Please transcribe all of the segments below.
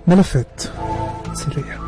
ملفات سرية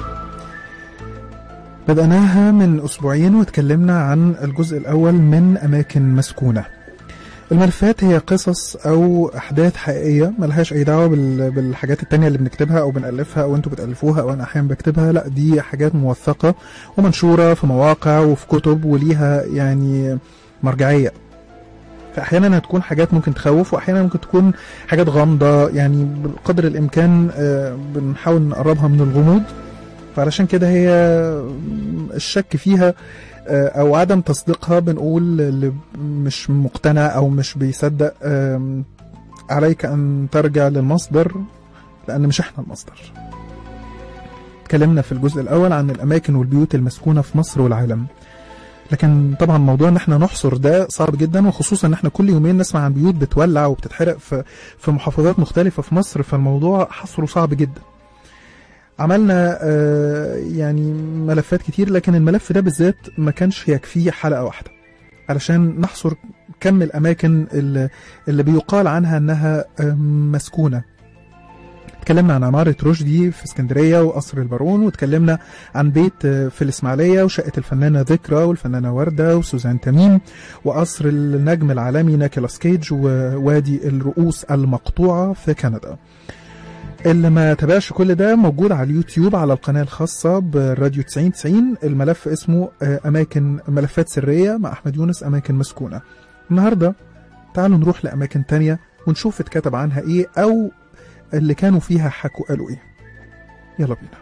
بدأناها من أسبوعين واتكلمنا عن الجزء الأول من أماكن مسكونة الملفات هي قصص أو أحداث حقيقية ملهاش أي دعوة بال- بالحاجات التانية اللي بنكتبها أو بنألفها أو أنتوا بتألفوها أو أنا أحيانا بكتبها لا دي حاجات موثقة ومنشورة في مواقع وفي كتب وليها يعني مرجعية فأحيانا هتكون حاجات ممكن تخوف وأحيانا ممكن تكون حاجات غامضة يعني بقدر الإمكان آه، بنحاول نقربها من الغموض فعلشان كده هي الشك فيها آه، او عدم تصديقها بنقول اللي مش مقتنع او مش بيصدق آم، عليك ان ترجع للمصدر لان مش احنا المصدر اتكلمنا في الجزء الاول عن الاماكن والبيوت المسكونه في مصر والعالم لكن طبعا موضوع ان احنا نحصر ده صعب جدا وخصوصا ان احنا كل يومين نسمع عن بيوت بتولع وبتتحرق في في محافظات مختلفه في مصر فالموضوع حصره صعب جدا عملنا آه، يعني ملفات كتير لكن الملف ده بالذات ما كانش يكفيه حلقة واحدة علشان نحصر كم الأماكن اللي, اللي بيقال عنها أنها آه، مسكونة اتكلمنا عن عمارة رشدي في اسكندرية وقصر البارون واتكلمنا عن بيت آه، في الإسماعيلية وشقة الفنانة ذكرى والفنانة وردة وسوزان تميم وقصر النجم العالمي نيكولاس كيج ووادي الرؤوس المقطوعة في كندا اللي ما تابعش كل ده موجود على اليوتيوب على القناة الخاصة براديو 9090 الملف اسمه آه، أماكن ملفات سرية مع أحمد يونس أماكن مسكونة النهاردة تعالوا نروح لأماكن تانية ونشوف اتكتب عنها إيه أو اللي كانوا فيها حكوا قالوا إيه يلا بينا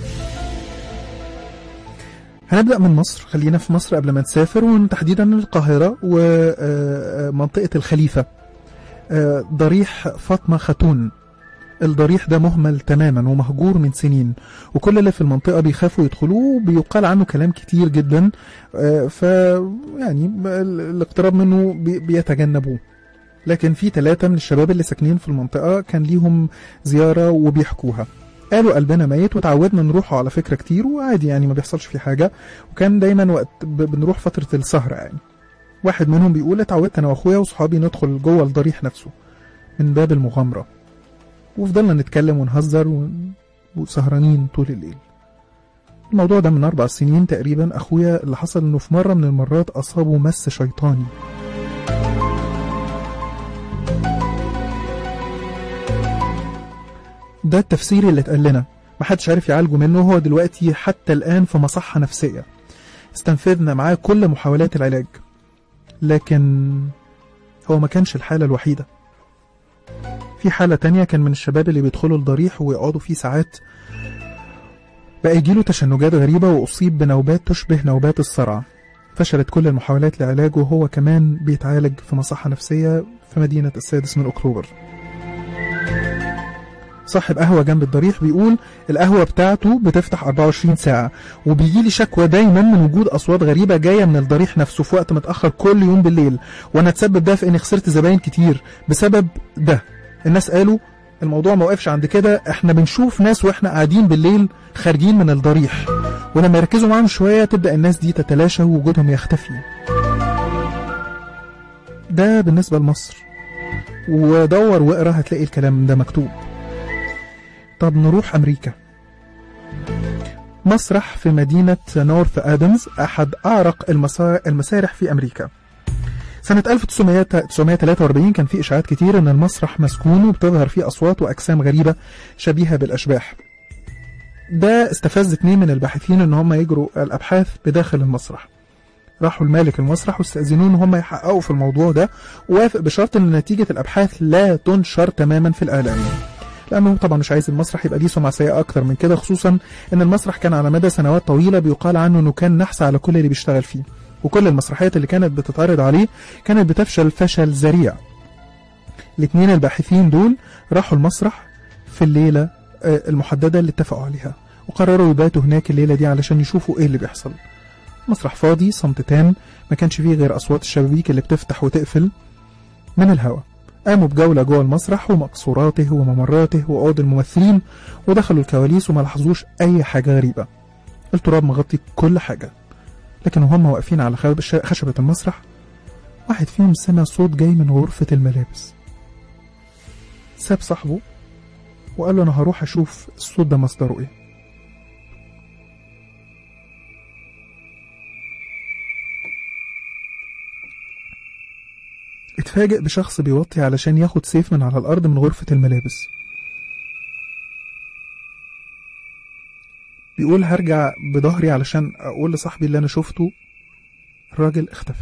هنبدأ من مصر خلينا في مصر قبل ما نسافر وتحديدا القاهرة ومنطقة الخليفة آه، ضريح فاطمة خاتون الضريح ده مهمل تماما ومهجور من سنين وكل اللي في المنطقة بيخافوا يدخلوه وبيقال عنه كلام كتير جدا آه، ف يعني ب- ال- الاقتراب منه بي- بيتجنبوه لكن في ثلاثة من الشباب اللي ساكنين في المنطقة كان ليهم زيارة وبيحكوها قالوا قلبنا ميت وتعودنا نروحه على فكرة كتير وعادي يعني ما بيحصلش فيه حاجة وكان دايما وقت ب- بنروح فترة السهرة يعني واحد منهم بيقول اتعودت انا واخويا وصحابي ندخل جوه الضريح نفسه من باب المغامرة وفضلنا نتكلم ونهزر و... وسهرانين طول الليل الموضوع ده من أربع سنين تقريبا أخويا اللي حصل إنه في مرة من المرات أصابه مس شيطاني ده التفسير اللي اتقال لنا محدش عارف يعالجه منه هو دلوقتي حتى الآن في مصحة نفسية استنفذنا معاه كل محاولات العلاج لكن هو ما كانش الحالة الوحيدة في حالة تانية كان من الشباب اللي بيدخلوا الضريح ويقعدوا فيه ساعات بقى يجيله تشنجات غريبة وأصيب بنوبات تشبه نوبات الصرع فشلت كل المحاولات لعلاجه وهو كمان بيتعالج في مصحة نفسية في مدينة السادس من أكتوبر صاحب قهوة جنب الضريح بيقول القهوة بتاعته بتفتح 24 ساعة وبيجي لي شكوى دايما من وجود أصوات غريبة جاية من الضريح نفسه في وقت متأخر كل يوم بالليل وأنا اتسبب ده في إني خسرت زباين كتير بسبب ده الناس قالوا الموضوع ما وقفش عند كده احنا بنشوف ناس واحنا قاعدين بالليل خارجين من الضريح ولما يركزوا معاهم شوية تبدأ الناس دي تتلاشى ووجودهم يختفي ده بالنسبة لمصر ودور واقرا هتلاقي الكلام ده مكتوب طب نروح أمريكا مسرح في مدينة نورث آدمز أحد أعرق المسا- المسارح في أمريكا سنة 1943 كان في إشاعات كتير إن المسرح مسكون وبتظهر فيه أصوات وأجسام غريبة شبيهة بالأشباح ده استفز اتنين من الباحثين إن هم يجروا الأبحاث بداخل المسرح راحوا لمالك المسرح واستأذنوه إن هم يحققوا في الموضوع ده ووافق بشرط إن نتيجة الأبحاث لا تنشر تماما في الإعلام لأنه طبعا مش عايز المسرح يبقى ليه سمعة سيئة أكتر من كده خصوصا إن المسرح كان على مدى سنوات طويلة بيقال عنه إنه كان نحس على كل اللي بيشتغل فيه وكل المسرحيات اللي كانت بتتعرض عليه كانت بتفشل فشل ذريع الاثنين الباحثين دول راحوا المسرح في الليلة آه، المحددة اللي اتفقوا عليها وقرروا يباتوا هناك الليلة دي علشان يشوفوا ايه اللي بيحصل مسرح فاضي صمت تام ما كانش فيه غير أصوات الشبابيك اللي بتفتح وتقفل من الهواء قاموا بجولة جوه المسرح ومقصوراته وممراته وأوض الممثلين ودخلوا الكواليس وما لاحظوش أي حاجة غريبة التراب مغطي كل حاجة لكن وهم واقفين على خش- خشبة المسرح واحد فيهم سمع صوت جاي من غرفة الملابس ساب صاحبه وقال له أنا هروح أشوف الصوت ده مصدره إيه اتفاجئ بشخص بيوطي علشان ياخد سيف من على الأرض من غرفة الملابس بيقول هرجع بظهري علشان أقول لصاحبي اللي أنا شفته الراجل اختفى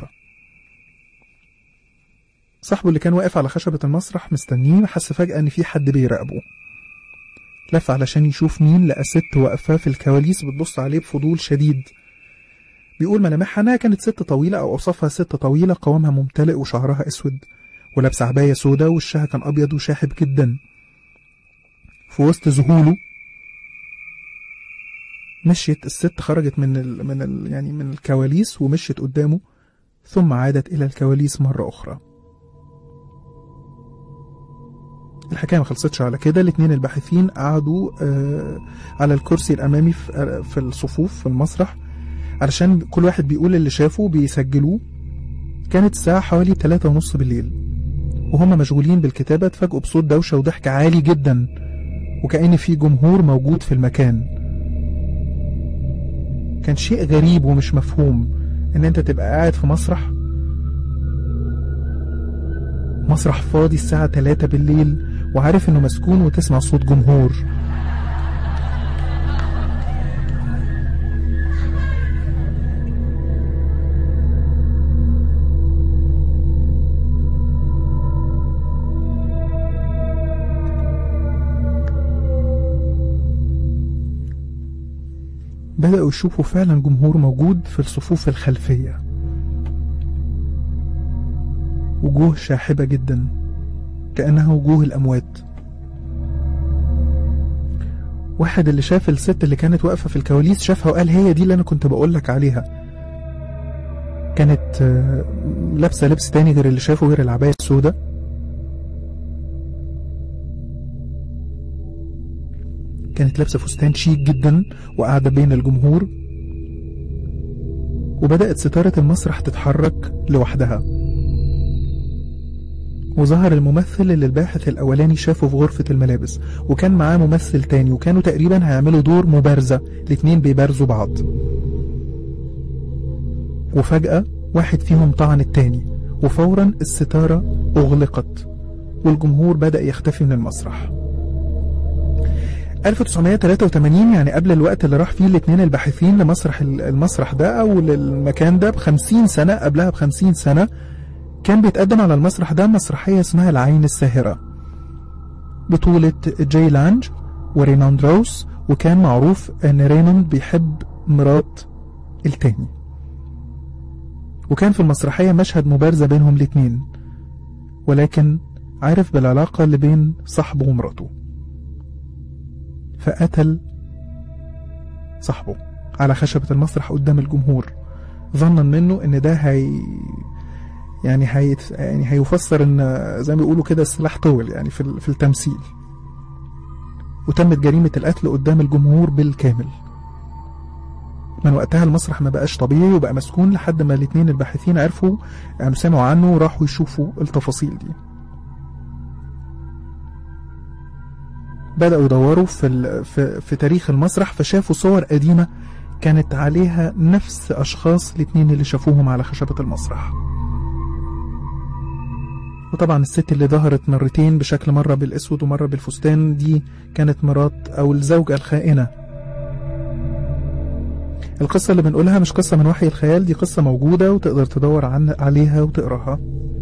صاحبه اللي كان واقف على خشبة المسرح مستنيه حس فجأة إن في حد بيراقبه لف علشان يشوف مين لقى ست واقفة في الكواليس بتبص عليه بفضول شديد بيقول ملامحها انها كانت ست طويلة او اوصافها ست طويلة قوامها ممتلئ وشعرها اسود ولابسة عباية سودا وشها كان ابيض وشاحب جدا في وسط ذهوله مشيت الست خرجت من ال من ال يعني من الكواليس ومشيت قدامه ثم عادت الى الكواليس مرة اخرى الحكايه ما خلصتش على كده الاتنين الباحثين قعدوا آه على الكرسي الامامي في, آه في الصفوف في المسرح علشان كل واحد بيقول اللي شافه بيسجلوه كانت الساعة حوالي تلاتة ونص بالليل وهم مشغولين بالكتابة اتفاجئوا بصوت دوشة وضحك عالي جدا وكأن في جمهور موجود في المكان كان شيء غريب ومش مفهوم ان انت تبقى قاعد في مسرح مسرح فاضي الساعة تلاتة بالليل وعارف انه مسكون وتسمع صوت جمهور بدأوا يشوفوا فعلا جمهور موجود في الصفوف الخلفية وجوه شاحبة جدا كأنها وجوه الأموات واحد اللي شاف الست اللي كانت واقفة في الكواليس شافها وقال هي دي اللي أنا كنت بقولك عليها كانت آه، لابسة لبس تاني غير اللي شافه غير العباية السوداء كانت لابسة فستان شيك جدا وقاعدة بين الجمهور وبدأت ستارة المسرح تتحرك لوحدها وظهر الممثل اللي الباحث الأولاني شافه في غرفة الملابس وكان معاه ممثل تاني وكانوا تقريبا هيعملوا دور مبارزة الاتنين بيبارزوا بعض وفجأة واحد فيهم طعن التاني وفورا الستارة أغلقت والجمهور بدأ يختفي من المسرح 1983 يعني قبل الوقت اللي راح فيه الاثنين الباحثين لمسرح المسرح ده او للمكان ده ب 50 سنه قبلها ب 50 سنه كان بيتقدم على المسرح ده مسرحيه اسمها العين الساهره بطولة جاي لانج وريناند روس وكان معروف ان ريناند بيحب مرات التاني وكان في المسرحية مشهد مبارزة بينهم الاتنين ولكن عارف بالعلاقة اللي بين صاحبه ومراته فقتل صاحبه على خشبة المسرح قدام الجمهور ظنا منه ان ده هي يعني هي يعني هيفسر ان زي ما بيقولوا كده السلاح طول يعني في ال- في التمثيل وتمت جريمة القتل قدام الجمهور بالكامل من وقتها المسرح ما بقاش طبيعي وبقى مسكون لحد ما الاتنين الباحثين عرفوا يعني سمعوا عنه وراحوا يشوفوا التفاصيل دي بدأوا يدوروا في, ال... في في تاريخ المسرح فشافوا صور قديمة كانت عليها نفس أشخاص الاتنين اللي شافوهم على خشبة المسرح وطبعا الست اللي ظهرت مرتين بشكل مرة بالأسود ومرة بالفستان دي كانت مرات أو الزوجة الخائنة القصة اللي بنقولها مش قصة من وحي الخيال دي قصة موجودة وتقدر تدور عن عليها وتقراها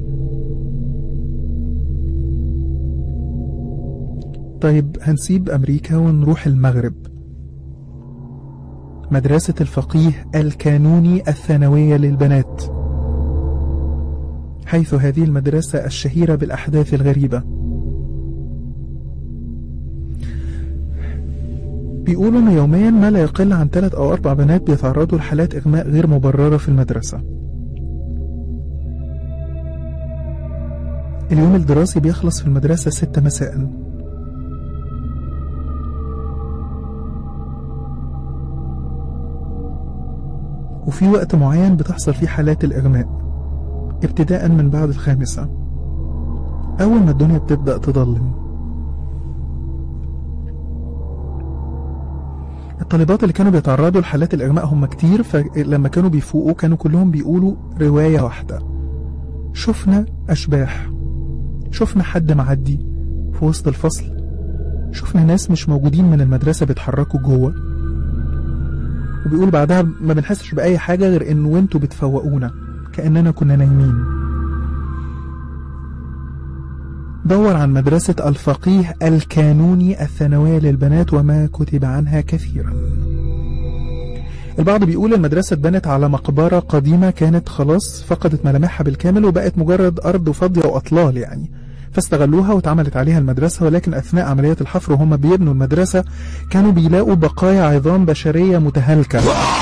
طيب هنسيب أمريكا ونروح المغرب مدرسة الفقيه الكانوني الثانوية للبنات حيث هذه المدرسة الشهيرة بالأحداث الغريبة بيقولوا إن يوميا ما لا يقل عن ثلاث أو أربع بنات بيتعرضوا لحالات إغماء غير مبررة في المدرسة اليوم الدراسي بيخلص في المدرسة ستة مساءً وفي وقت معين بتحصل فيه حالات الإغماء ابتداء من بعد الخامسة أول ما الدنيا بتبدأ تضلم الطالبات اللي كانوا بيتعرضوا لحالات الإغماء هم كتير فلما كانوا بيفوقوا كانوا كلهم بيقولوا رواية واحدة شفنا أشباح شفنا حد معدي في وسط الفصل شفنا ناس مش موجودين من المدرسة بيتحركوا جوه وبيقول بعدها ما بنحسش بأي حاجة غير إن وانتوا بتفوقونا كأننا كنا نايمين دور عن مدرسة الفقيه الكانوني الثانوية للبنات وما كتب عنها كثيرا البعض بيقول المدرسة اتبنت على مقبرة قديمة كانت خلاص فقدت ملامحها بالكامل وبقت مجرد أرض فاضية وأطلال يعني فاستغلوها واتعملت عليها المدرسة ولكن أثناء عمليات الحفر وهم بيبنوا المدرسة كانوا بيلاقوا بقايا عظام بشرية متهالكة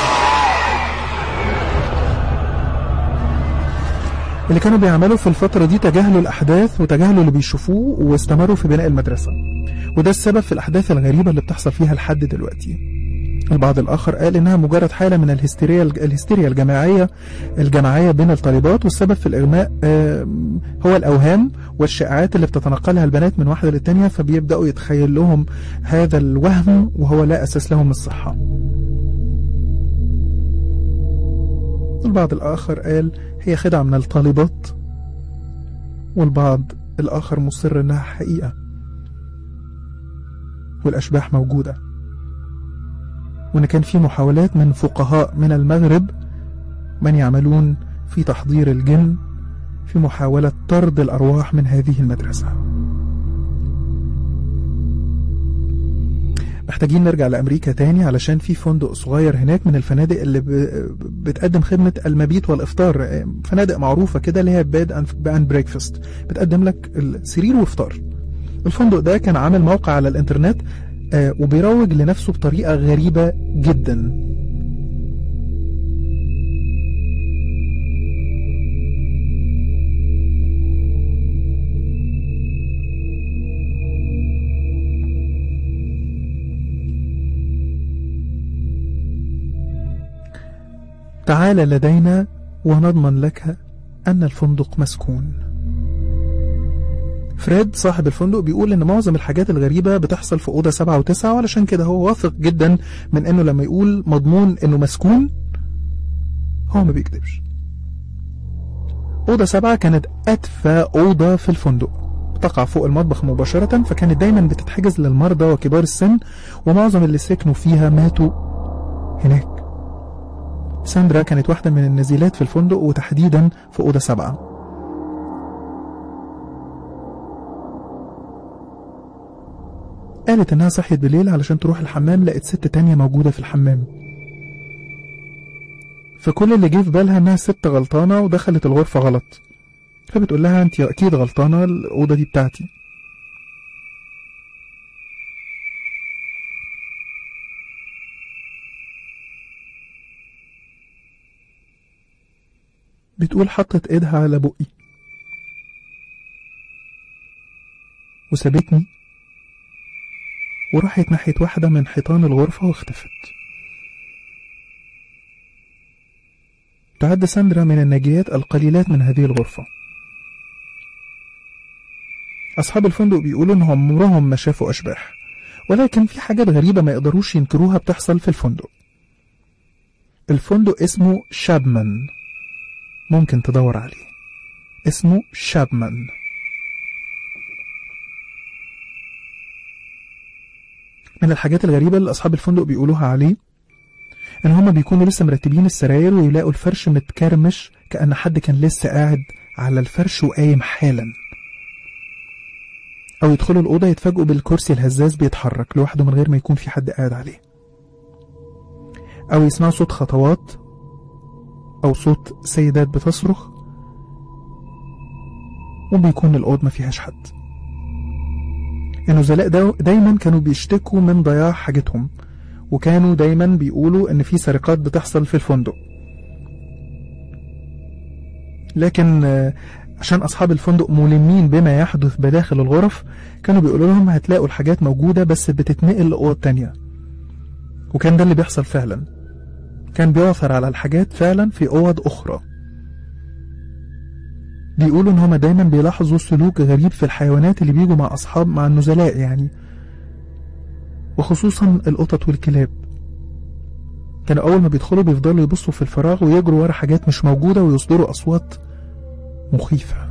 اللي كانوا بيعملوا في الفترة دي تجاهلوا الأحداث وتجاهلوا اللي بيشوفوه واستمروا في بناء المدرسة وده السبب في الأحداث الغريبة اللي بتحصل فيها لحد دلوقتي البعض الآخر قال إنها مجرد حالة من الهستيريا الهستيريا الجماعية الجماعية بين الطالبات والسبب في الإغماء هو الأوهام والشائعات اللي بتتنقلها البنات من واحدة للتانية فبيبدأوا يتخيل لهم هذا الوهم وهو لا أساس له من الصحة البعض الآخر قال هي خدعة من الطالبات والبعض الآخر مصر إنها حقيقة والأشباح موجودة وإن كان في محاولات من فقهاء من المغرب من يعملون في تحضير الجن في محاولة طرد الأرواح من هذه المدرسة محتاجين نرجع لأمريكا تاني علشان في فندق صغير هناك من الفنادق اللي بتقدم خدمة المبيت والإفطار فنادق معروفة كده اللي هي بيد أند بريكفاست بتقدم لك السرير وإفطار الفندق ده كان عامل موقع على الإنترنت وبيروج لنفسه بطريقة غريبة جدا تعال لدينا ونضمن لك أن الفندق مسكون فريد صاحب الفندق بيقول ان معظم الحاجات الغريبة بتحصل في أوضة سبعة وتسعة وعلشان كده هو واثق جدا من انه لما يقول مضمون انه مسكون هو ما بيكذبش أوضة سبعة كانت أدفى أوضة في الفندق تقع فوق المطبخ مباشرة فكانت دايما بتتحجز للمرضى وكبار السن ومعظم اللي سكنوا فيها ماتوا هناك ساندرا كانت واحدة من النزيلات في الفندق وتحديدا في أوضة سبعة قالت إنها صحيت بالليل علشان تروح الحمام لقت ست تانية موجودة في الحمام فكل اللي جه في بالها إنها ست غلطانة ودخلت الغرفة غلط فبتقول لها أنت أكيد غلطانة الأوضة دي بتاعتي بتقول حطت ايدها على بقي وسابتني وراحت ناحية واحدة من حيطان الغرفة واختفت تعد ساندرا من الناجيات القليلات من هذه الغرفة أصحاب الفندق بيقولوا إنهم عمرهم ما شافوا أشباح ولكن في حاجات غريبة ما يقدروش ينكروها بتحصل في الفندق الفندق اسمه شابمان ممكن تدور عليه اسمه شابمان من الحاجات الغريبة اللي أصحاب الفندق بيقولوها عليه إن هما بيكونوا لسه مرتبين السراير ويلاقوا الفرش متكرمش كأن حد كان لسه قاعد على الفرش وقايم حالا أو يدخلوا الأوضة يتفاجئوا بالكرسي الهزاز بيتحرك لوحده من غير ما يكون في حد قاعد عليه أو يسمعوا صوت خطوات أو صوت سيدات بتصرخ وبيكون الأوضة ما فيهاش حد النزلاء دايما كانوا بيشتكوا من ضياع حاجتهم وكانوا دايما بيقولوا ان في سرقات بتحصل في الفندق لكن عشان اصحاب الفندق ملمين بما يحدث بداخل الغرف كانوا بيقولوا لهم هتلاقوا الحاجات موجودة بس بتتنقل لأوض تانية وكان ده اللي بيحصل فعلا كان بيعثر على الحاجات فعلا في أوض أخرى بيقولوا ان هما دايما بيلاحظوا سلوك غريب في الحيوانات اللي بيجوا مع اصحاب مع النزلاء يعني وخصوصا القطط والكلاب كانوا أول ما بيدخلوا بيفضلوا يبصوا في الفراغ ويجروا ورا حاجات مش موجودة ويصدروا أصوات مخيفة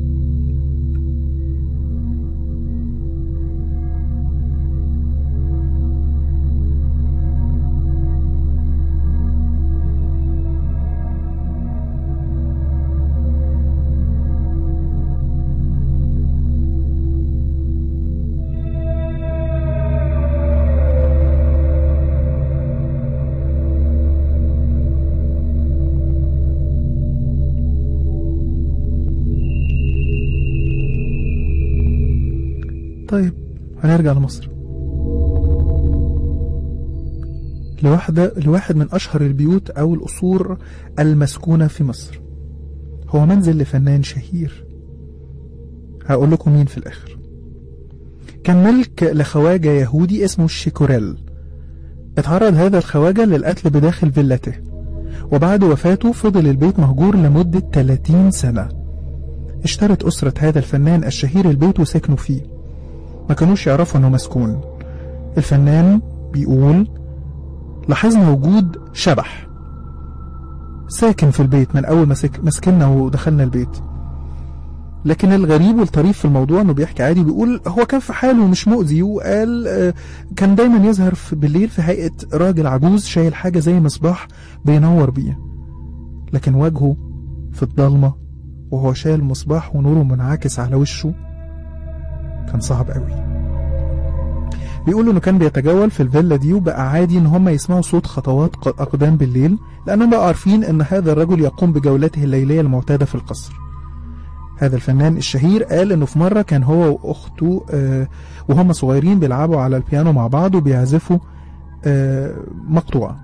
طيب هنرجع لمصر لواحدة لواحد من أشهر البيوت أو القصور المسكونة في مصر هو منزل لفنان شهير هقول لكم مين في الآخر كان ملك لخواجة يهودي اسمه الشيكوريل اتعرض هذا الخواجة للقتل بداخل فيلته وبعد وفاته فضل البيت مهجور لمدة 30 سنة اشترت أسرة هذا الفنان الشهير البيت وسكنوا فيه ما كانوش يعرفوا انه مسكون الفنان بيقول لاحظنا وجود شبح ساكن في البيت من اول ما سك- ما سكننا ودخلنا البيت لكن الغريب والطريف في الموضوع انه بيحكي عادي بيقول هو كان في حاله ومش مؤذي وقال آه، كان دايما يظهر في بالليل في هيئة راجل عجوز شايل حاجة زي مصباح بينور بيه لكن وجهه في الضلمة وهو شايل مصباح ونوره منعكس على وشه كان صعب قوي بيقولوا انه كان بيتجول في الفيلا دي وبقى عادي ان هم يسمعوا صوت خطوات ق- اقدام بالليل لانهم بقوا عارفين ان هذا الرجل يقوم بجولته الليليه المعتاده في القصر هذا الفنان الشهير قال انه في مره كان هو واخته آه، وهم صغيرين بيلعبوا على البيانو مع بعض وبيعزفوا آه، مقطوعه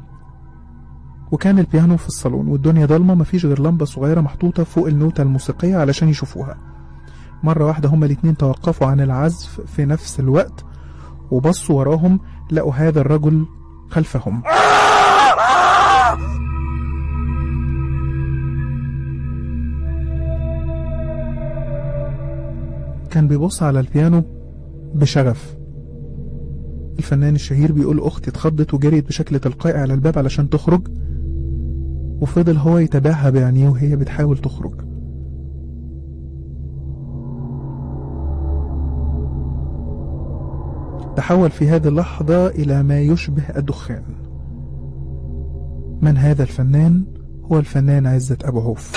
وكان البيانو في الصالون والدنيا ضلمه مفيش غير لمبه صغيره محطوطه فوق النوتة الموسيقيه علشان يشوفوها مرة واحدة هما الاتنين توقفوا عن العزف في نفس الوقت وبصوا وراهم لقوا هذا الرجل خلفهم كان بيبص على البيانو بشغف الفنان الشهير بيقول أختي اتخضت وجريت بشكل تلقائي على الباب علشان تخرج وفضل هو يتابعها بعينيه وهي بتحاول تخرج تحول في هذه اللحظة إلى ما يشبه الدخان من هذا الفنان؟ هو الفنان عزت أبو عوف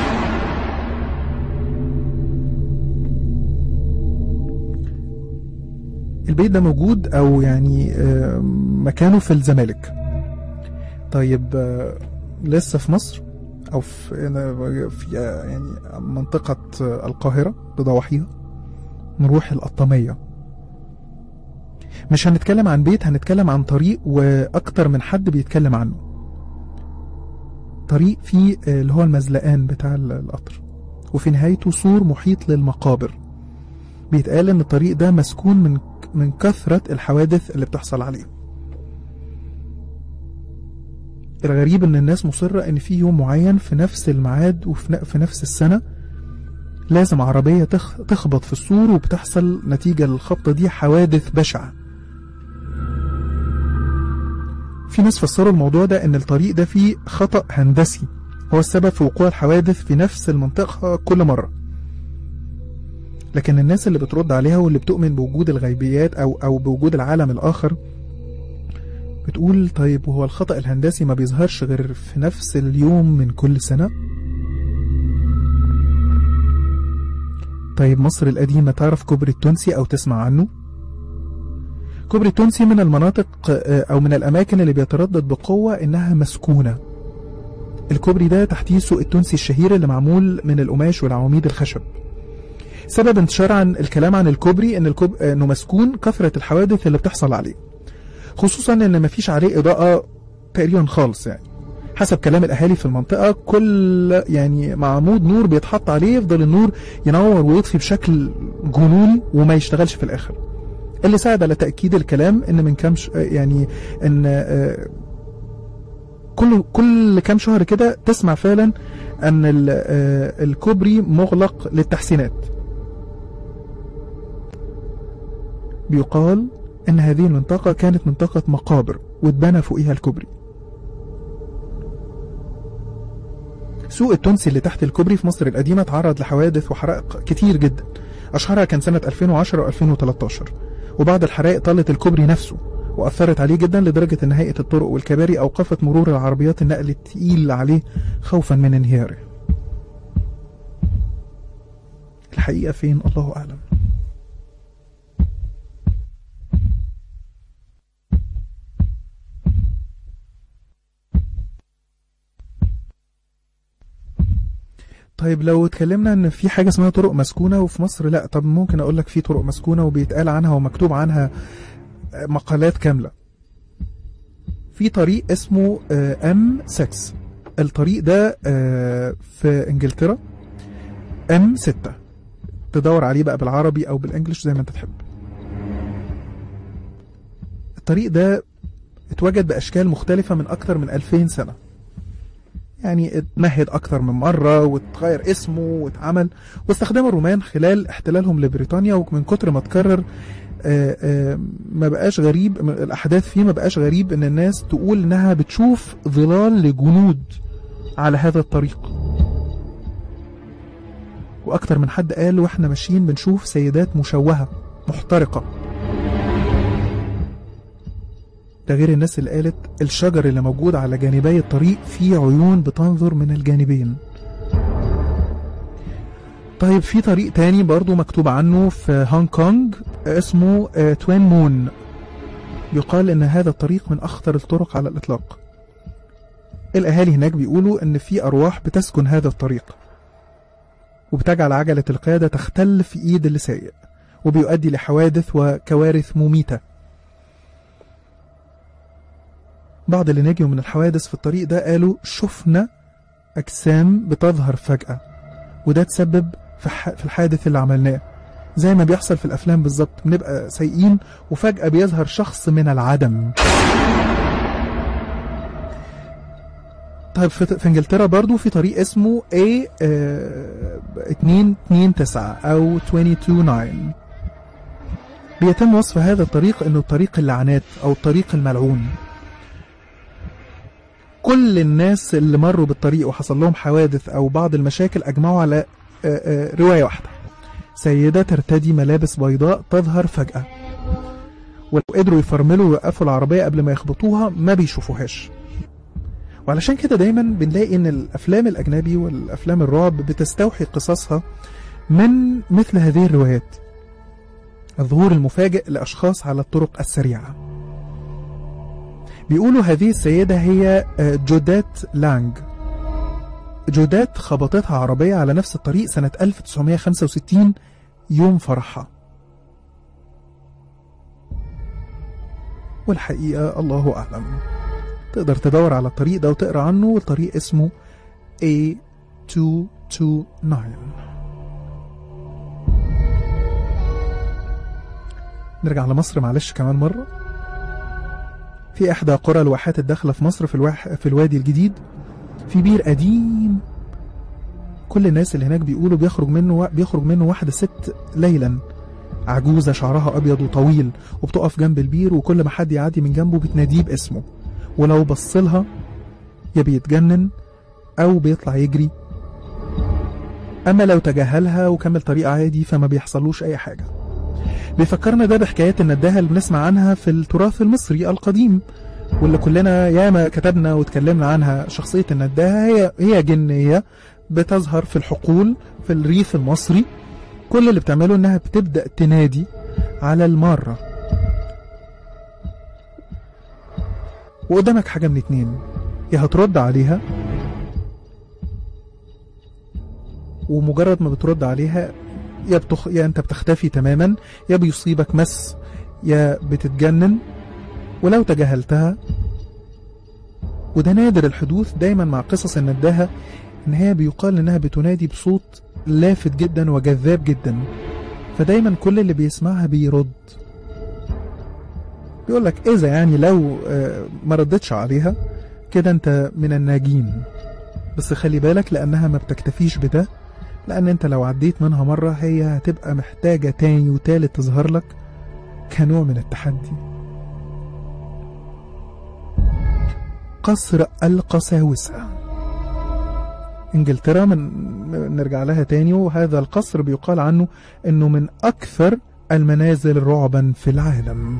البيت ده موجود أو يعني آه، مكانه في الزمالك طيب آه، لسه في مصر أو في في آه، يعني منطقة آه، القاهرة بضواحيها نروح القطامية مش هنتكلم عن بيت هنتكلم عن طريق واكتر من حد بيتكلم عنه طريق فيه آه، اللي هو المزلقان بتاع ال- القطر وفي نهايته سور محيط للمقابر بيتقال ان الطريق ده مسكون من من كثرة الحوادث اللي بتحصل عليه الغريب ان الناس مصرة ان في يوم معين في نفس الميعاد وفي ن- في نفس السنة لازم عربية تخ- تخبط في السور وبتحصل نتيجة للخبطة دي حوادث بشعة في ناس فسروا الموضوع ده ان الطريق ده فيه خطأ هندسي هو السبب في وقوع الحوادث في نفس المنطقة كل مرة لكن الناس اللي بترد عليها واللي بتؤمن بوجود الغيبيات او او بوجود العالم الاخر بتقول طيب وهو الخطأ الهندسي ما بيظهرش غير في نفس اليوم من كل سنة طيب مصر القديمة تعرف كوبري التونسي أو تسمع عنه؟ كوبري التونسي من المناطق آه، أو من الأماكن اللي بيتردد بقوة إنها مسكونة الكوبري ده تحتيه سوق التونسي الشهير اللي معمول من القماش والعواميد الخشب سبب انتشار عن الكلام عن الكوبري ان الكوب... انه مسكون كثرة الحوادث اللي بتحصل عليه خصوصا ان مفيش عليه اضاءة تقريبا خالص يعني حسب كلام الاهالي في المنطقة كل يعني مع عمود نور بيتحط عليه يفضل النور ينور ويطفي بشكل جنوني وما يشتغلش في الاخر اللي ساعد على تأكيد الكلام ان من كام ش... يعني ان آه، كل كل كام شهر كده تسمع فعلا ان ال- آه، الكوبري مغلق للتحسينات بيقال ان هذه المنطقة كانت منطقة مقابر واتبنى فوقيها الكوبري السوق التونسي اللي تحت الكوبري في مصر القديمة تعرض لحوادث وحرائق كتير جدا أشهرها كان سنة 2010 و2013 وبعض الحرائق طالت الكوبري نفسه وأثرت عليه جدا لدرجة أن هيئة الطرق والكباري أوقفت مرور العربيات النقل التقيل عليه خوفا من انهياره الحقيقة فين الله أعلم طيب لو اتكلمنا ان في حاجه اسمها طرق مسكونه وفي مصر لا طب ممكن اقول لك في طرق مسكونه وبيتقال عنها ومكتوب عنها مقالات كامله في طريق اسمه ام 6 الطريق ده آه، في انجلترا ام 6 تدور عليه بقى بالعربي او بالانجلش زي ما انت تحب الطريق ده اتوجد باشكال مختلفه من اكتر من 2000 سنه يعني اتمهد اكتر من مره واتغير اسمه واتعمل واستخدمه الرومان خلال احتلالهم لبريطانيا ومن كتر ما اتكرر آه، آه، ما بقاش غريب م- الاحداث فيه ما بقاش غريب ان الناس تقول انها بتشوف ظلال لجنود على هذا الطريق واكتر من حد قال واحنا ماشيين بنشوف سيدات مشوهه محترقه ده غير الناس اللي قالت الشجر اللي موجود على جانبي الطريق فيه عيون بتنظر من الجانبين طيب في طريق تاني برضو مكتوب عنه في هونج كونج اسمه آه، توين مون يقال ان هذا الطريق من اخطر الطرق على الاطلاق الاهالي هناك بيقولوا ان في ارواح بتسكن هذا الطريق وبتجعل عجلة القيادة تختل في ايد اللي سايق وبيؤدي لحوادث وكوارث مميتة بعض اللي نجوا من الحوادث في الطريق ده قالوا شفنا أجسام بتظهر فجأة وده تسبب في, ح... في الحادث اللي عملناه زي ما بيحصل في الأفلام بالظبط بنبقى سايقين وفجأة بيظهر شخص من العدم طيب في, في انجلترا برضو في طريق اسمه A آه 229 أو 229 بيتم وصف هذا الطريق انه طريق اللعنات او الطريق الملعون كل الناس اللي مروا بالطريق وحصل لهم حوادث او بعض المشاكل اجمعوا على آه، آه، روايه واحده سيده ترتدي ملابس بيضاء تظهر فجاه ولو قدروا يفرملوا ويوقفوا العربيه قبل ما يخبطوها ما بيشوفوهاش وعلشان كده دايما بنلاقي ان الافلام الاجنبي والافلام الرعب بتستوحي قصصها من مثل هذه الروايات الظهور المفاجئ لاشخاص على الطرق السريعه بيقولوا هذه السيدة هي آه، جودات لانج جودات خبطتها عربية على نفس الطريق سنة 1965 يوم فرحها والحقيقة الله أعلم تقدر تدور على الطريق ده وتقرأ عنه والطريق اسمه A229 نرجع لمصر معلش كمان مرة في إحدى قرى الواحات الداخلة في مصر في, الواح في الوادي الجديد في بير قديم كل الناس اللي هناك بيقولوا بيخرج منه بيخرج منه واحدة ست ليلا عجوزة شعرها أبيض وطويل وبتقف جنب البير وكل ما حد يعدي من جنبه بتناديه باسمه ولو بصلها يا بيتجنن أو بيطلع يجري أما لو تجاهلها وكمل طريق عادي فما بيحصلوش أي حاجة بيفكرنا ده بحكايات النداهة اللي بنسمع عنها في التراث المصري القديم واللي كلنا ياما كتبنا واتكلمنا عنها شخصية النداهة هي هي جنية بتظهر في الحقول في الريف المصري كل اللي بتعمله انها بتبدأ تنادي على المارة وقدامك حاجة من اتنين يا هترد عليها ومجرد ما بترد عليها يا, بتخ... يا انت بتختفي تماما يا بيصيبك مس يا بتتجنن ولو تجاهلتها وده نادر الحدوث دايما مع قصص النداهة ان هي بيقال انها بتنادي بصوت لافت جدا وجذاب جدا فدايما كل اللي بيسمعها بيرد بيقول لك اذا يعني لو آه، ما ردتش عليها كده انت من الناجين بس خلي بالك لانها ما بتكتفيش بده لان انت لو عديت منها مرة هي هتبقى محتاجة تاني وتالت تظهر لك كنوع من التحدي قصر القساوسة انجلترا من نرجع لها تاني وهذا القصر بيقال عنه انه من اكثر المنازل رعبا في العالم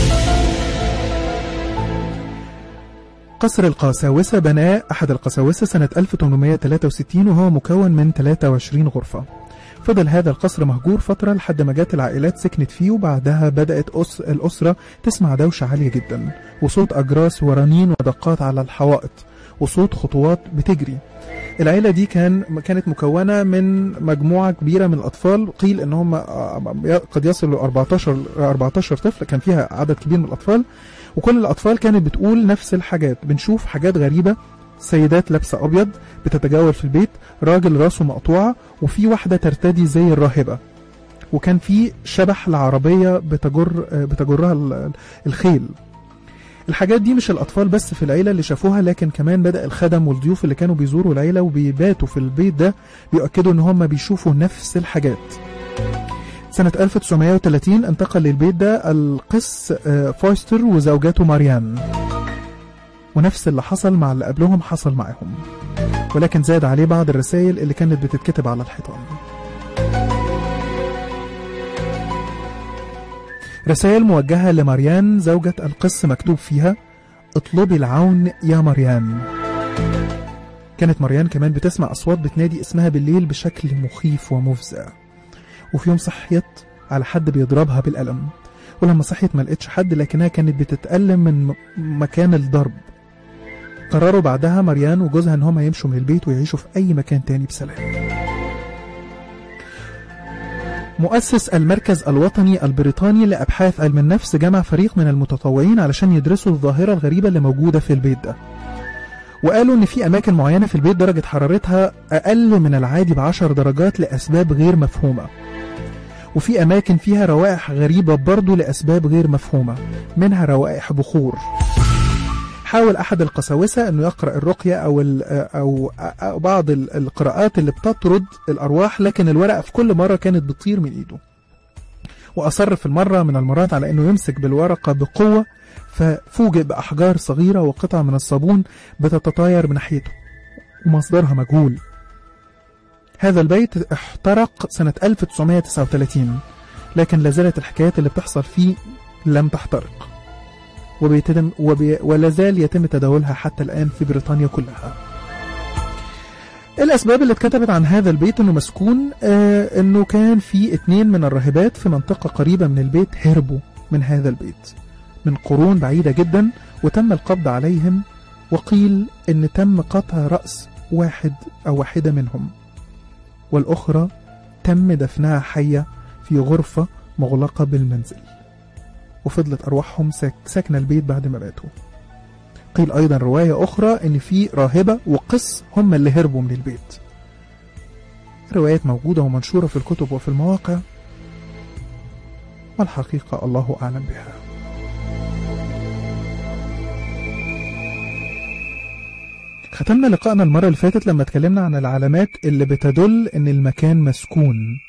قصر القساوسة بناه أحد القساوسة سنة 1863 وهو مكون من 23 غرفة فضل هذا القصر مهجور فترة لحد ما جت العائلات سكنت فيه وبعدها بدأت أس الأسرة تسمع دوشة عالية جدا وصوت أجراس ورنين ودقات على الحوائط وصوت خطوات بتجري العيلة دي كان كانت مكونة من مجموعة كبيرة من الأطفال قيل إن هم قد يصلوا 14 14 طفل كان فيها عدد كبير من الأطفال وكل الأطفال كانت بتقول نفس الحاجات بنشوف حاجات غريبة سيدات لابسة أبيض بتتجول في البيت راجل راسه مقطوعة وفي واحدة ترتدي زي الراهبة وكان في شبح العربية بتجر بتجرها ال- الخيل الحاجات دي مش الأطفال بس في العيلة اللي شافوها لكن كمان بدأ الخدم والضيوف اللي كانوا بيزوروا العيلة وبيباتوا في البيت ده بيؤكدوا إن هم بيشوفوا نفس الحاجات سنة 1930 انتقل للبيت ده القس آه، فويستر وزوجته ماريان ونفس اللي حصل مع اللي قبلهم حصل معاهم ولكن زاد عليه بعض الرسائل اللي كانت بتتكتب على الحيطان رسائل موجهة لماريان زوجة القس مكتوب فيها اطلبي العون يا مريان كانت مريان كمان بتسمع أصوات بتنادي اسمها بالليل بشكل مخيف ومفزع وفي يوم صحيت على حد بيضربها بالقلم ولما صحيت ما لقيتش حد لكنها كانت بتتألم من م- مكان الضرب قرروا بعدها مريان وجوزها ان هم يمشوا من البيت ويعيشوا في اي مكان تاني بسلام مؤسس المركز الوطني البريطاني لأبحاث علم النفس جمع فريق من المتطوعين علشان يدرسوا الظاهرة الغريبة اللي موجودة في البيت ده وقالوا إن في أماكن معينة في البيت درجة حرارتها أقل من العادي بعشر درجات لأسباب غير مفهومة وفي أماكن فيها روائح غريبة برضو لأسباب غير مفهومة منها روائح بخور حاول أحد القساوسة أنه يقرأ الرقية أو, ال- أو, أو بعض ال- القراءات اللي بتطرد الأرواح لكن الورقة في كل مرة كانت بتطير من إيده وأصر في المرة من المرات على أنه يمسك بالورقة بقوة ففوجئ بأحجار صغيرة وقطع من الصابون بتتطاير من ناحيته ومصدرها مجهول هذا البيت احترق سنة 1939 لكن لازالت الحكايات اللي بتحصل فيه لم تحترق وبيتم وبي ولا زال يتم تداولها حتى الآن في بريطانيا كلها الأسباب اللي اتكتبت عن هذا البيت إنه مسكون آه إنه كان في اتنين من الراهبات في منطقة قريبة من البيت هربوا من هذا البيت من قرون بعيدة جدا وتم القبض عليهم وقيل إن تم قطع رأس واحد أو واحدة منهم والأخرى تم دفنها حية في غرفة مغلقة بالمنزل وفضلت أرواحهم ساك ساكنة البيت بعد ما ماتوا قيل أيضا رواية أخرى إن في راهبة وقس هم اللي هربوا من البيت روايات موجودة ومنشورة في الكتب وفي المواقع والحقيقة الله أعلم بها ختمنا لقائنا المرة اللي فاتت لما اتكلمنا عن العلامات اللي بتدل إن المكان مسكون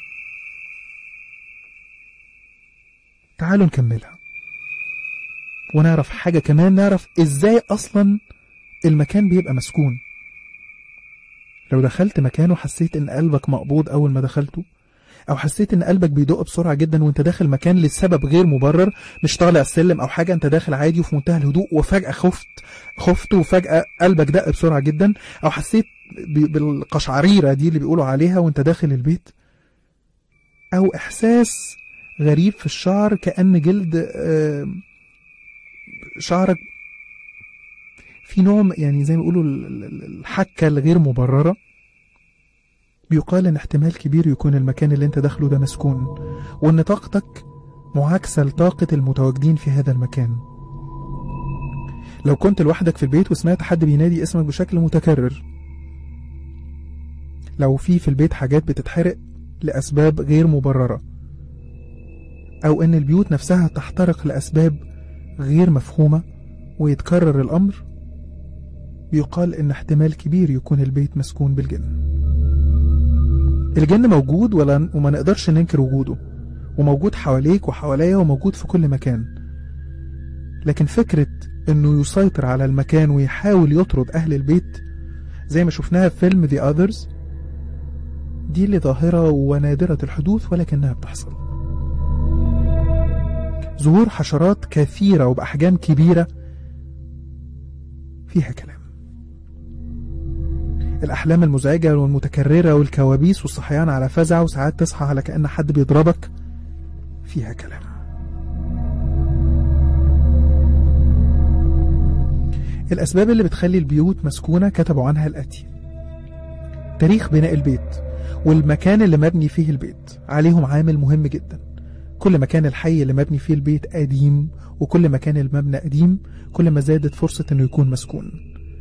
تعالوا نكملها ونعرف حاجة كمان نعرف ازاي اصلا المكان بيبقى مسكون لو دخلت مكان وحسيت ان قلبك مقبوض اول ما دخلته او حسيت ان قلبك بيدق بسرعة جدا وانت داخل مكان لسبب غير مبرر مش طالع السلم او حاجة انت داخل عادي وفي منتهى الهدوء وفجأة خفت خفت وفجأة قلبك دق بسرعة جدا او حسيت ب- بالقشعريرة دي اللي بيقولوا عليها وانت داخل البيت او احساس غريب في الشعر كأن جلد آه، شعرك في نوع م- يعني زي ما بيقولوا ال- ال- الحكة الغير مبررة بيقال ان احتمال كبير يكون المكان اللي انت داخله ده مسكون وان طاقتك معاكسة لطاقة المتواجدين في هذا المكان لو كنت لوحدك في البيت وسمعت حد بينادي اسمك بشكل متكرر لو في في البيت حاجات بتتحرق لأسباب غير مبررة أو إن البيوت نفسها تحترق لأسباب غير مفهومة ويتكرر الأمر بيقال إن احتمال كبير يكون البيت مسكون بالجن الجن موجود ولا وما نقدرش ننكر وجوده وموجود حواليك وحواليا وموجود في كل مكان لكن فكرة إنه يسيطر على المكان ويحاول يطرد أهل البيت زي ما شفناها في فيلم The Others دي اللي ظاهرة ونادرة الحدوث ولكنها بتحصل ظهور حشرات كثيرة وبأحجام كبيرة فيها كلام الأحلام المزعجة والمتكررة والكوابيس والصحيان على فزع وساعات تصحى على كأن حد بيضربك فيها كلام الأسباب اللي بتخلي البيوت مسكونة كتبوا عنها الآتي تاريخ بناء البيت والمكان اللي مبني فيه البيت عليهم عامل مهم جدا كل ما كان الحي اللي مبني فيه البيت قديم وكل ما كان المبنى قديم كل ما زادت فرصة انه يكون مسكون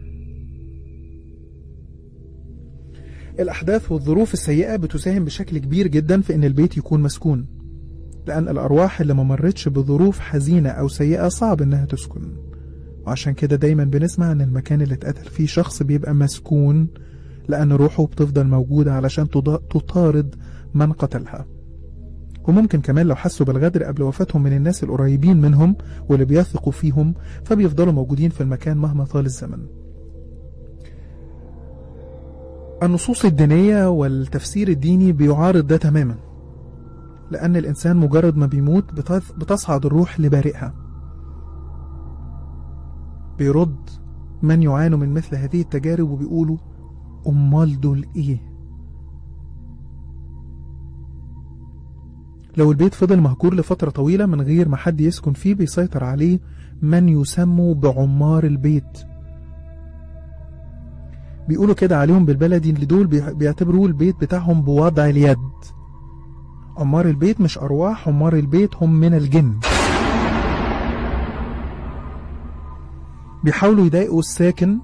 الأحداث والظروف السيئة بتساهم بشكل كبير جدا في ان البيت يكون مسكون لأن الأرواح اللي ما مرتش بظروف حزينة أو سيئة صعب انها تسكن وعشان كده دايما بنسمع ان المكان اللي اتقتل فيه شخص بيبقى مسكون لأن روحه بتفضل موجودة علشان تطارد من قتلها وممكن كمان لو حسوا بالغدر قبل وفاتهم من الناس القريبين منهم واللي بيثقوا فيهم فبيفضلوا موجودين في المكان مهما طال الزمن النصوص الدينية والتفسير الديني بيعارض ده تماما لأن الإنسان مجرد ما بيموت بتصعد الروح لبارئها بيرد من يعانوا من مثل هذه التجارب وبيقولوا أمال دول إيه لو البيت فضل مهجور لفترة طويلة من غير ما حد يسكن فيه بيسيطر عليه من يسموا بعمار البيت بيقولوا كده عليهم بالبلدي اللي دول بيعتبروا البيت بتاعهم بوضع اليد عمار البيت مش أرواح عمار البيت هم من الجن بيحاولوا يضايقوا الساكن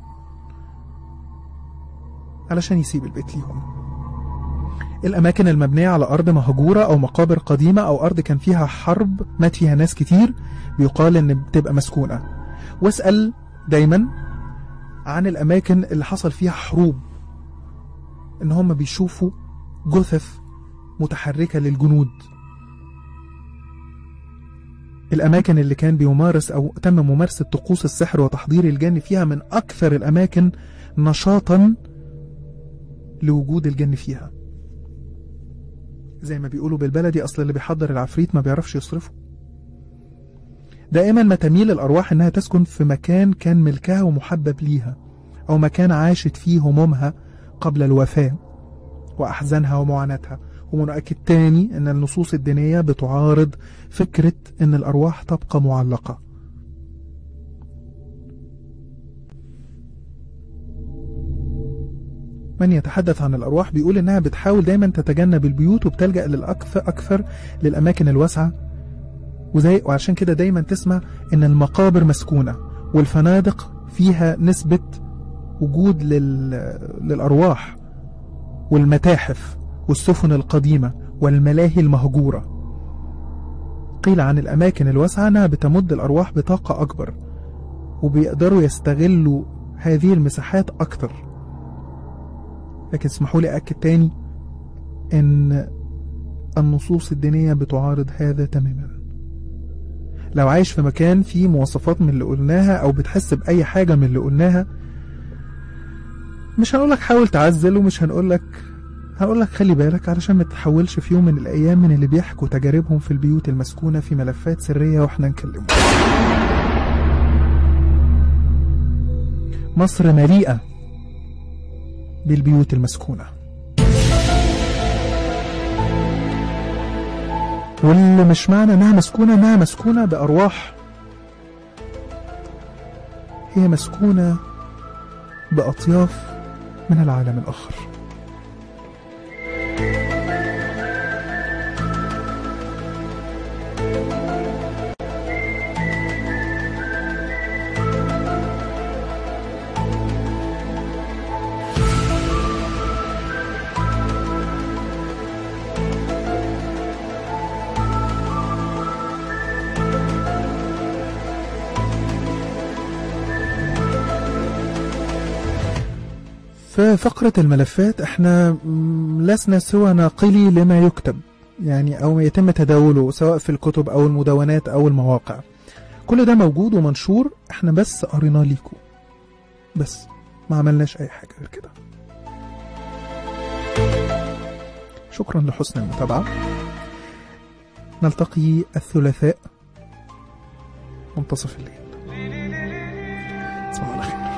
علشان يسيب البيت ليهم الأماكن المبنية على أرض مهجورة أو مقابر قديمة أو أرض كان فيها حرب مات فيها ناس كتير بيقال إن بتبقى مسكونة واسأل دايما عن الأماكن اللي حصل فيها حروب إن هم بيشوفوا جثث متحركة للجنود الأماكن اللي كان بيمارس أو تم ممارسة طقوس السحر وتحضير الجن فيها من أكثر الأماكن نشاطا لوجود الجن فيها زي ما بيقولوا بالبلدي أصل اللي بيحضر العفريت ما بيعرفش يصرفه دائما ما تميل الأرواح إنها تسكن في مكان كان ملكها ومحبب ليها أو مكان عاشت فيه همومها قبل الوفاة وأحزانها ومعاناتها ومؤكد تاني أن النصوص الدينية بتعارض فكرة أن الأرواح تبقى معلقة من يتحدث عن الأرواح بيقول إنها بتحاول دايما تتجنب البيوت وبتلجأ للأكثر أكثر للأماكن الواسعة وزي وعشان كده دايما تسمع إن المقابر مسكونة والفنادق فيها نسبة وجود لل... للأرواح والمتاحف والسفن القديمة والملاهي المهجورة قيل عن الأماكن الواسعة أنها بتمد الأرواح بطاقة أكبر وبيقدروا يستغلوا هذه المساحات أكتر لكن اسمحوا لي أكد تاني إن النصوص الدينية بتعارض هذا تماما لو عايش في مكان فيه مواصفات من اللي قلناها أو بتحس بأي حاجة من اللي قلناها مش هنقولك حاول تعزل ومش هنقولك هقولك خلي بالك علشان ما تتحولش في يوم من الأيام من اللي بيحكوا تجاربهم في البيوت المسكونة في ملفات سرية واحنا نكلمهم مصر مليئة بالبيوت المسكونة واللي مش معنى انها مسكونة انها مسكونة بأرواح هي مسكونة بأطياف من العالم الآخر في فقرة الملفات احنا لسنا سوى ناقلي لما يكتب يعني او ما يتم تداوله سواء في الكتب او المدونات او المواقع كل ده موجود ومنشور احنا بس قريناه ليكم بس ما عملناش اي حاجه غير كده شكرا لحسن المتابعه نلتقي الثلاثاء منتصف الليل تصبحوا على خير